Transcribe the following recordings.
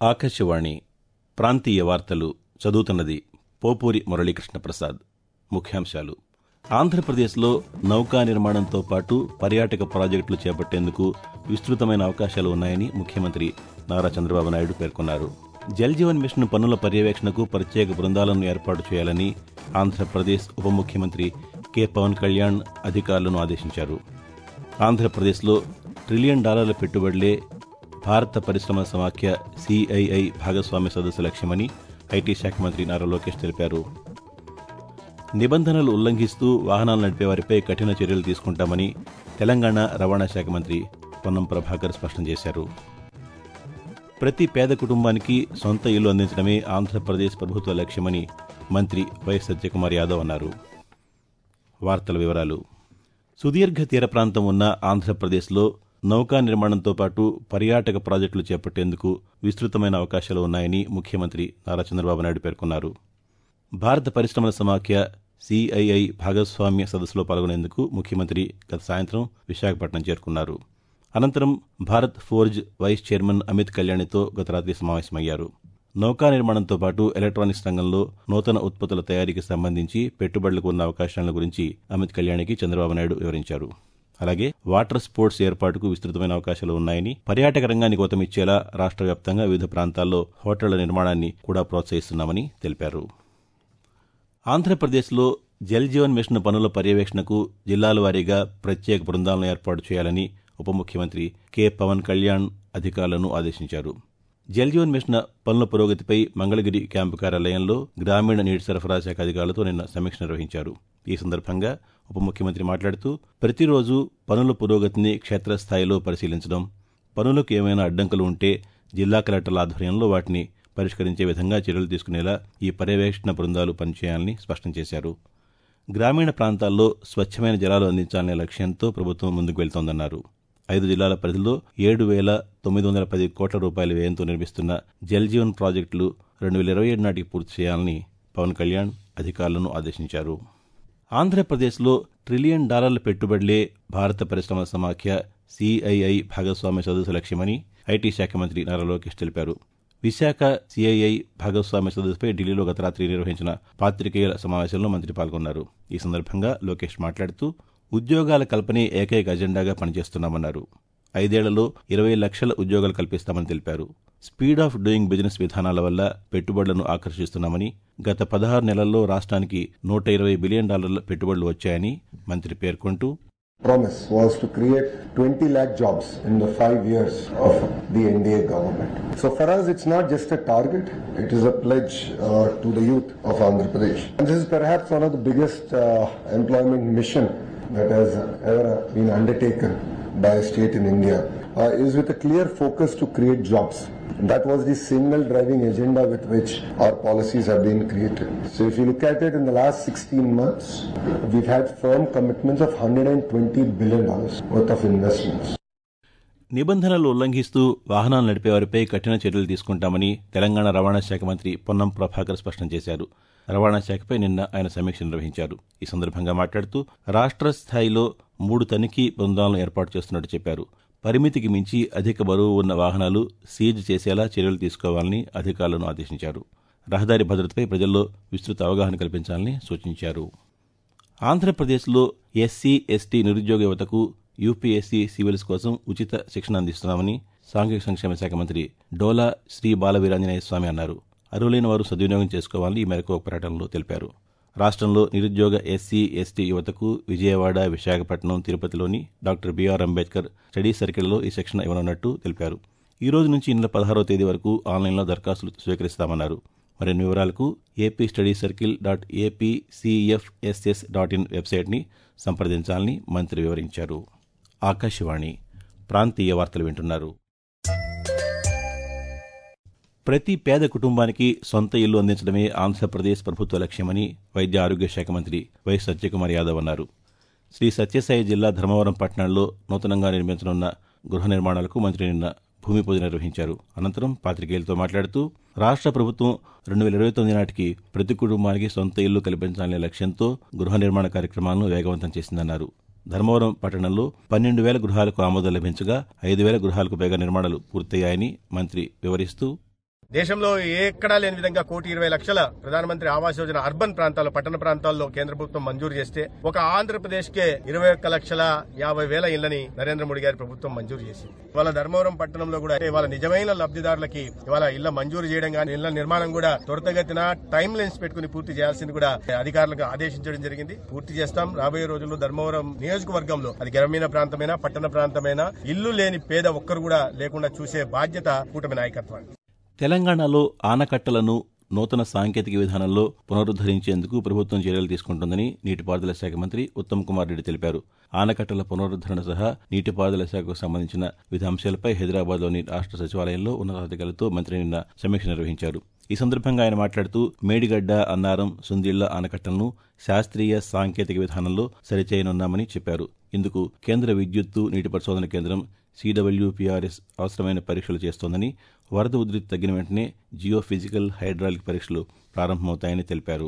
ఆకాశవాణి ప్రాంతీయ వార్తలు చదువుతున్నది పోపూరి మురళీకృష్ణ ప్రసాద్ ముఖ్యాంశాలు ఆంధ్రప్రదేశ్లో నౌకా నిర్మాణంతో పాటు పర్యాటక ప్రాజెక్టులు చేపట్టేందుకు విస్తృతమైన అవకాశాలు ఉన్నాయని ముఖ్యమంత్రి నారా చంద్రబాబు నాయుడు పేర్కొన్నారు జల్ జీవన్ మిషన్ పనుల పర్యవేక్షణకు ప్రత్యేక బృందాలను ఏర్పాటు చేయాలని ఆంధ్రప్రదేశ్ ఉప ముఖ్యమంత్రి కె పవన్ కళ్యాణ్ అధికారులను ఆదేశించారు ఆంధ్రప్రదేశ్లో ట్రిలియన్ డాలర్ల పెట్టుబడులే భారత పరిశ్రమల సమాఖ్య సిఐఐ భాగస్వామ్య సదస్సు లక్ష్యమని ఐటీ శాఖ మంత్రి నారా లోకేష్ తెలిపారు నిబంధనలు ఉల్లంఘిస్తూ వాహనాలు నడిపేవారిపై కఠిన చర్యలు తీసుకుంటామని తెలంగాణ రవాణా శాఖ మంత్రి పొన్నం ప్రభాకర్ స్పష్టం చేశారు ప్రతి పేద కుటుంబానికి సొంత ఇల్లు అందించడమే ఆంధ్రప్రదేశ్ ప్రభుత్వ లక్ష్యమని మంత్రి వైఎస్ సత్యకుమార్ యాదవ్ అన్నారు వార్తల వివరాలు సుదీర్ఘ తీర ప్రాంతం ఉన్న ఆంధ్రప్రదేశ్లో నౌకా నిర్మాణంతో పాటు పర్యాటక ప్రాజెక్టులు చేపట్టేందుకు విస్తృతమైన అవకాశాలు ఉన్నాయని ముఖ్యమంత్రి నారా చంద్రబాబు నాయుడు పేర్కొన్నారు భారత పరిశ్రమల సమాఖ్య సిఐఐ భాగస్వామ్య సదస్సులో పాల్గొనేందుకు ముఖ్యమంత్రి గత సాయంత్రం విశాఖపట్నం చేరుకున్నారు అనంతరం Bharat forge vice chairman Amit కళ్యాణితో గత రాత్రి సమావేశమయ్యారు నౌకా నిర్మాణంతో పాటు ఎలక్ట్రానిక్స్ రంగంలో నూతన ఉత్పత్తుల తయారీకి సంబంధించి పెట్టుబడులకు ఉన్న అవకాశాల గురించి అమిత్ కళ్యాణికి చంద్రబాబు నాయుడు వివరించారు అలాగే వాటర్ స్పోర్ట్స్ ఏర్పాటుకు విస్తృతమైన అవకాశాలు ఉన్నాయని పర్యాటక రంగానికి ఊతమిచ్చేలా రాష్ట్ర వ్యాప్తంగా వివిధ ప్రాంతాల్లో హోటళ్ల నిర్మాణాన్ని కూడా ప్రోత్సహిస్తున్నామని తెలిపారు ఆంధ్రప్రదేశ్లో జల్ జీవన్ మిషన్ పనుల పర్యవేక్షణకు జిల్లాల వారీగా ప్రత్యేక బృందాలను ఏర్పాటు చేయాలని ఉప ముఖ్యమంత్రి కె పవన్ కళ్యాణ్ అధికారులను ఆదేశించారు జల్ జీవన్ మిషన్ పనుల పురోగతిపై మంగళగిరి క్యాంపు కార్యాలయంలో గ్రామీణ నీటి సరఫరా శాఖ అధికారులతో నిన్న సమీక్ష నిర్వహించారు ఈ సందర్భంగా ఉప ముఖ్యమంత్రి మాట్లాడుతూ ప్రతిరోజు పనుల పురోగతిని క్షేత్రస్థాయిలో పరిశీలించడం పనులకు ఏమైనా అడ్డంకులు ఉంటే జిల్లా కలెక్టర్ల ఆధ్వర్యంలో వాటిని పరిష్కరించే విధంగా చర్యలు తీసుకునేలా ఈ పర్యవేక్షణ బృందాలు పనిచేయాలని స్పష్టం చేశారు గ్రామీణ ప్రాంతాల్లో స్వచ్ఛమైన జలాలు అందించాలనే లక్ష్యంతో ప్రభుత్వం ముందుకు వెళ్తోందన్నారు ఐదు జిల్లాల పరిధిలో ఏడు వేల తొమ్మిది వందల పది కోట్ల రూపాయల వ్యయంతో నిర్మిస్తున్న జల్ జీవన్ ప్రాజెక్టులు రెండు వేల ఇరవై ఏడు నాటికి పూర్తి చేయాలని పవన్ కళ్యాణ్ అధికారులను ఆదేశించారు ఆంధ్రప్రదేశ్లో ట్రిలియన్ డాలర్ల పెట్టుబడులే భారత పరిశ్రమల సమాఖ్య సిఐఐ భాగస్వామ్య సదస్సు లక్ష్యమని ఐటీ శాఖ మంత్రి నారా లోకేష్ తెలిపారు విశాఖ సిఐఐ భాగస్వామ్య సదస్సుపై ఢిల్లీలో గత రాత్రి నిర్వహించిన పాతికేయుల సమావేశంలో మంత్రి పాల్గొన్నారు ఈ సందర్భంగా లోకేష్ మాట్లాడుతూ ఉద్యోగాల కల్పనే ఏకైక అజెండాగా పనిచేస్తున్నామన్నారు ఐదేళ్లలో ఇరవై లక్షల ఉద్యోగాలు కల్పిస్తామని తెలిపారు స్పీడ్ ఆఫ్ డూయింగ్ బిజినెస్ విధానాల వల్ల పెట్టుబడులను ఆకర్షిస్తున్నామని గత పదహారు నెలల్లో రాష్ట్రానికి నూట ఇరవై బిలియన్ డాలర్ల పెట్టుబడులు వచ్చాయని మంత్రి పేర్కొంటూ promise was to create 20 lakh jobs in the five years of the NDA government. So for us, it's not just a target, it is a pledge uh, to the youth of Andhra Pradesh. And this is perhaps one of the biggest uh, employment mission that has ever been undertaken by a state in India. Uh, is with a clear focus to create jobs. That was the single driving agenda with which our policies have been created. So if you look at it in the last 16 months, we've had firm commitments of 120 billion dollars worth of investments. నిబంధనలు ఉల్లంఘిస్తూ వాహనాలు నడిపేవారిపై కఠిన చర్యలు తీసుకుంటామని తెలంగాణ రవాణా శాఖ మంత్రి పొన్నం ప్రభాకర్ స్పష్టం చేశారు రవాణా శాఖపై నిన్న ఆయన సమీక్ష నిర్వహించారు ఈ సందర్భంగా మాట్లాడుతూ రాష్ట్ర స్థాయిలో మూడు తనిఖీ బృందాలను ఏర్పాటు చేస్తున్నట్టు చెప్పారు పరిమితికి మించి అధిక బరువు ఉన్న వాహనాలు సీజ్ చేసేలా చర్యలు తీసుకోవాలని అధికారులను ఆదేశించారు రహదారి భద్రతపై ప్రజల్లో విస్తృత అవగాహన కల్పించాలని సూచించారు ఆంధ్రప్రదేశ్లో ఎస్సీ ఎస్టీ నిరుద్యోగ యువతకు యూపీఎస్సీ సివిల్స్ కోసం ఉచిత శిక్షణ అందిస్తున్నామని సాంఘిక సంక్షేమ శాఖ మంత్రి డోలా శ్రీ బాలవీరాంజనేయ స్వామి అన్నారు అర్హులైన వారు సద్వినియోగం చేసుకోవాలని ఈ మేరకు ఒక ప్రకటనలో తెలిపారు రాష్ట్రంలో నిరుద్యోగ ఎస్సీ ఎస్టీ యువతకు విజయవాడ విశాఖపట్నం తిరుపతిలోని డాక్టర్ బీఆర్ అంబేద్కర్ స్టడీ సర్కిల్లో ఈ శిక్షణ ఇవ్వనున్నట్టు తెలిపారు ఈ రోజు నుంచి ఈ నెల పదహారో తేదీ వరకు ఆన్లైన్లో దరఖాస్తులు స్వీకరిస్తామన్నారు మరిన్ని వివరాలకు AP study circle dot APCFSS dot in వెబ్సైట్ని సంప్రదించాలని మంత్రి వివరించారు ఆకాశవాణి ప్రాంతీయ వార్తలు వింటున్నారు ప్రతి పేద కుటుంబానికి సొంత ఇల్లు అందించడమే ఆంధ్రప్రదేశ్ ప్రభుత్వ లక్ష్యమని వైద్య ఆరోగ్య శాఖ మంత్రి వైఎస్ సత్యకుమార్ యాదవ్ అన్నారు శ్రీ సత్యసాయి జిల్లా ధర్మవరం పట్టణంలో నూతనంగా నిర్మించనున్న గృహ నిర్మాణాలకు మంత్రి నిన్న భూమి పూజ నిర్వహించారు అనంతరం పాతికేయులతో మాట్లాడుతూ రాష్ట్ర ప్రభుత్వం రెండు వేల ఇరవై తొమ్మిది నాటికి ప్రతి కుటుంబానికి సొంత ఇల్లు కల్పించాలనే లక్ష్యంతో గృహ నిర్మాణ కార్యక్రమాలను వేగవంతం చేసిందన్నారు ధర్మవరం పట్టణంలో పన్నెండు వేల గృహాలకు ఆమోదం లభించగా ఐదు వేల గృహాలకు పైగా నిర్మాణాలు పూర్తయ్యాయని మంత్రి వివరిస్తూ దేశంలో ఏ ఎక్కడా లేని విధంగా కోటి ఇరవై లక్షల ప్రధానమంత్రి ఆవాస్ యోజన అర్బన్ ప్రాంతాల్లో పట్టణ ప్రాంతాల్లో కేంద్ర ప్రభుత్వం మంజూరు చేస్తే ఒక ఆంధ్రప్రదేశ్ కే ఇరవై ఒక్క లక్షల యాభై వేల ఇళ్లని నరేంద్ర మోడీ గారి ప్రభుత్వం మంజూరు చేసింది ఇవాళ ధర్మవరం పట్టణంలో కూడా ఇవాళ నిజమైన లబ్దిదారులకి ఇవాళ ఇళ్ల మంజూరు చేయడం కానీ ఇళ్ల నిర్మాణం కూడా త్వరితగతిన టైం లైన్స్ పెట్టుకుని పూర్తి చేయాల్సింది కూడా అధికారులకు ఆదేశించడం జరిగింది పూర్తి చేస్తాం రాబోయే రోజుల్లో ధర్మవరం నియోజకవర్గంలో అది గ్రామీణ ప్రాంతమైనా పట్టణ ప్రాంతమైనా ఇల్లు లేని పేద ఒక్కరు కూడా లేకుండా చూసే బాధ్యత కూటమి నాయకత్వాన్ని తెలంగాణలో ఆనకట్టలను నూతన సాంకేతిక విధానంలో పునరుద్దరించేందుకు ప్రభుత్వం చర్యలు తీసుకుంటోందని నీటిపారుదల శాఖ మంత్రి ఉత్తమ్ కుమార్ రెడ్డి తెలిపారు ఆనకట్టల పునరుద్దరణ సహా నీటిపారుదల శాఖకు సంబంధించిన వివిధ అంశాలపై హైదరాబాద్లోని రాష్ట్ర సచివాలయంలో ఉన్నతాధికారులతో మంత్రి నిన్న సమీక్ష నిర్వహించారు ఈ సందర్భంగా ఆయన మాట్లాడుతూ మేడిగడ్డ అన్నారం సుందిళ్ల ఆనకట్టలను శాస్త్రీయ సాంకేతిక విధానంలో సరిచేయనున్నామని చెప్పారు ఇందుకు కేంద్ర విద్యుత్తు నీటి పరిశోధన కేంద్రం సీడబ్ల్యూపీఆర్ఎస్ అవసరమైన పరీక్షలు చేస్తోందని వరద ఉధృతి తగ్గిన వెంటనే జియో ఫిజికల్ హైడ్రాలిక్ పరీక్షలు ప్రారంభమవుతాయని తెలిపారు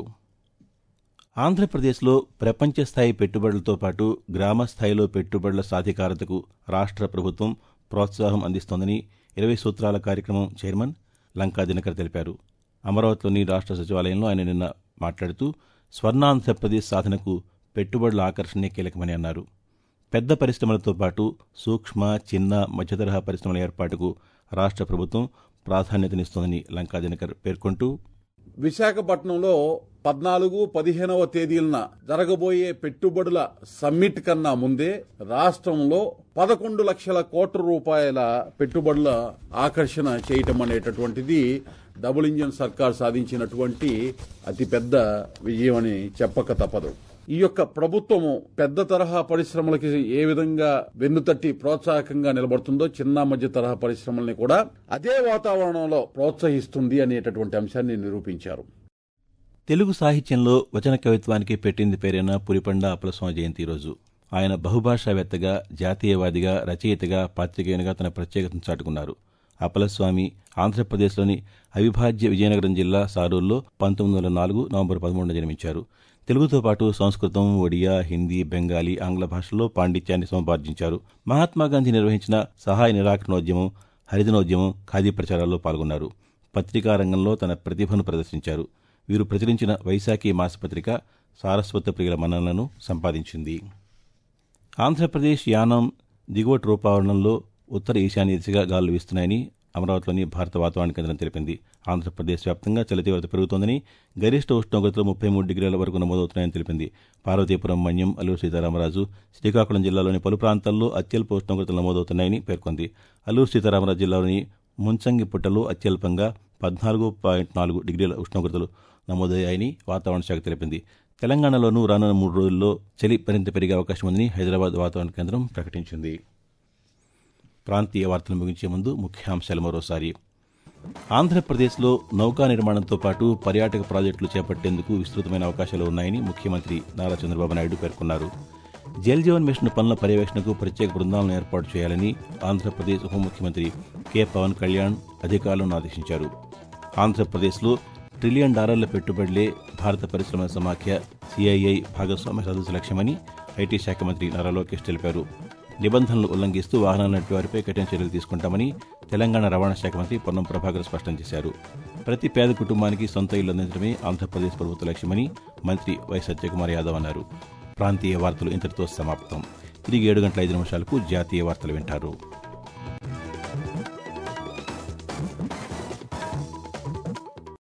ఆంధ్రప్రదేశ్లో ప్రపంచ స్థాయి పెట్టుబడులతో పాటు గ్రామ స్థాయిలో పెట్టుబడుల సాధికారతకు రాష్ట్ర ప్రభుత్వం ప్రోత్సాహం అందిస్తోందని ఇరవై సూత్రాల కార్యక్రమం చైర్మన్ లంకా దినకర్ తెలిపారు అమరావతిలోని రాష్ట్ర సచివాలయంలో ఆయన నిన్న మాట్లాడుతూ స్వర్ణాంధ్రప్రదేశ్ సాధనకు పెట్టుబడుల ఆకర్షణే కీలకమని అన్నారు పెద్ద పరిశ్రమలతో పాటు సూక్ష్మ చిన్న మధ్యతరహా పరిశ్రమల ఏర్పాటుకు రాష్ట్ర ప్రభుత్వం ప్రాధాన్యతనిస్తోందని లంకా దినకర్ పేర్కొంటూ విశాఖపట్నంలో పద్నాలుగు పదిహేనవ తేదీలన జరగబోయే పెట్టుబడుల సమ్మిట్ కన్నా ముందే రాష్ట్రంలో పదకొండు లక్షల కోట్ల రూపాయల పెట్టుబడుల ఆకర్షణ చేయటం అనేటటువంటిది డబుల్ ఇంజన్ సర్కార్ సాధించినటువంటి అతిపెద్ద విజయం అని చెప్పక తప్పదు ఈ యొక్క ప్రభుత్వము పెద్ద తరహా పరిశ్రమలకి ఏ విధంగా వెన్నుతట్టి ప్రోత్సాహకంగా నిలబడుతుందో చిన్న మధ్య తరహా పరిశ్రమల్ని కూడా అదే వాతావరణంలో ప్రోత్సహిస్తుంది అనేటటువంటి అంశాన్ని నిరూపించారు తెలుగు సాహిత్యంలో వచన కవిత్వానికి పెట్టింది పేరైన పురిపండ అప్పలస్వామి జయంతి రోజు ఆయన బహుభాషావేత్తగా జాతీయవాదిగా రచయితగా పాత్రికేయునిగా తన ప్రత్యేకతను చాటుకున్నారు అప్పలస్వామి ఆంధ్రప్రదేశ్లోని అవిభాజ్య విజయనగరం జిల్లా సారూర్లో పంతొమ్మిది వందల నాలుగు నవంబర్ పదమూడున జన్మించారు తెలుగుతో పాటు సంస్కృతం ఒడియా హిందీ బెంగాలీ ఆంగ్ల భాషల్లో పాండిత్యాన్ని సముపార్జించారు మహాత్మాగాంధీ నిర్వహించిన సహాయ నిరాకరణోద్యమం హరిజనోద్యమం ఖాదీ ప్రచారాల్లో పాల్గొన్నారు పత్రికా రంగంలో తన ప్రతిభను ప్రదర్శించారు వీరు ప్రచురించిన వైశాఖి మాసపత్రిక సారస్వత ప్రియుల మన్ననలను సంపాదించింది ఆంధ్రప్రదేశ్ యానం దిగువటి రూపావరణంలో ఉత్తర ఈశాన్య దిశగా గాలులు వీస్తున్నాయని అమరావతిలోని భారత వాతావరణ కేంద్రం తెలిపింది ఆంధ్రప్రదేశ్ వ్యాప్తంగా చలి తీవ్రత పెరుగుతోందని గరిష్ట ఉష్ణోగ్రతలు ముప్పై మూడు డిగ్రీల వరకు నమోదవుతున్నాయని తెలిపింది పార్వతీపురం మన్యం అల్లూరు సీతారామరాజు శ్రీకాకుళం జిల్లాలోని పలు ప్రాంతాల్లో అత్యల్ప ఉష్ణోగ్రతలు నమోదవుతున్నాయని పేర్కొంది అల్లూరు సీతారామరాజు జిల్లాలోని ముంచంగి పుట్టలో అత్యల్పంగా పద్నాలుగు పాయింట్ నాలుగు డిగ్రీల ఉష్ణోగ్రతలు నమోదయ్యాయని వాతావరణ శాఖ తెలిపింది తెలంగాణలోనూ రానున్న మూడు రోజుల్లో చలి మరింత పెరిగే అవకాశం ఉందని హైదరాబాద్ వాతావరణ కేంద్రం ప్రకటించింది ప్రాంతీయ వార్తలు ముగించే ముందు ముఖ్యాంశాలు మరోసారి ఆంధ్రప్రదేశ్లో నౌకా నిర్మాణంతో పాటు పర్యాటక ప్రాజెక్టులు చేపట్టేందుకు విస్తృతమైన అవకాశాలు ఉన్నాయని ముఖ్యమంత్రి నారా చంద్రబాబు నాయుడు పేర్కొన్నారు జల్ జీవన్ మిషన్ పనుల పర్యవేక్షణకు ప్రత్యేక బృందాలను ఏర్పాటు చేయాలని ఆంధ్రప్రదేశ్ ఉప ముఖ్యమంత్రి కె పవన్ కళ్యాణ్ అధికారులను ఆదేశించారు ఆంధ్రప్రదేశ్లో ట్రిలియన్ డాలర్ల పెట్టుబడులే భారత పరిశ్రమల సమాఖ్య సిఐఐ భాగస్వామ్య సదస్సు లక్ష్యమని ఐటీ శాఖ మంత్రి నారా లోకేష్ తెలిపారు నిబంధనలు ఉల్లంఘిస్తూ వాహనాలు నడిపే వారిపై కఠిన చర్యలు తీసుకుంటామని తెలంగాణ రవాణా శాఖ మంత్రి పొన్నం ప్రభాకర్ స్పష్టం చేశారు ప్రతి పేద కుటుంబానికి సొంత ఇల్లు అందించడమే ఆంధ్రప్రదేశ్ ప్రభుత్వ లక్ష్యమని మంత్రి వై సత్యకుమార్ యాదవ్ అన్నారు ప్రాంతీయ వార్తలు ఇంతటితో సమాప్తం తిరిగి ఏడు గంటల ఐదు నిమిషాలకు జాతీయ వార్తలు వింటారు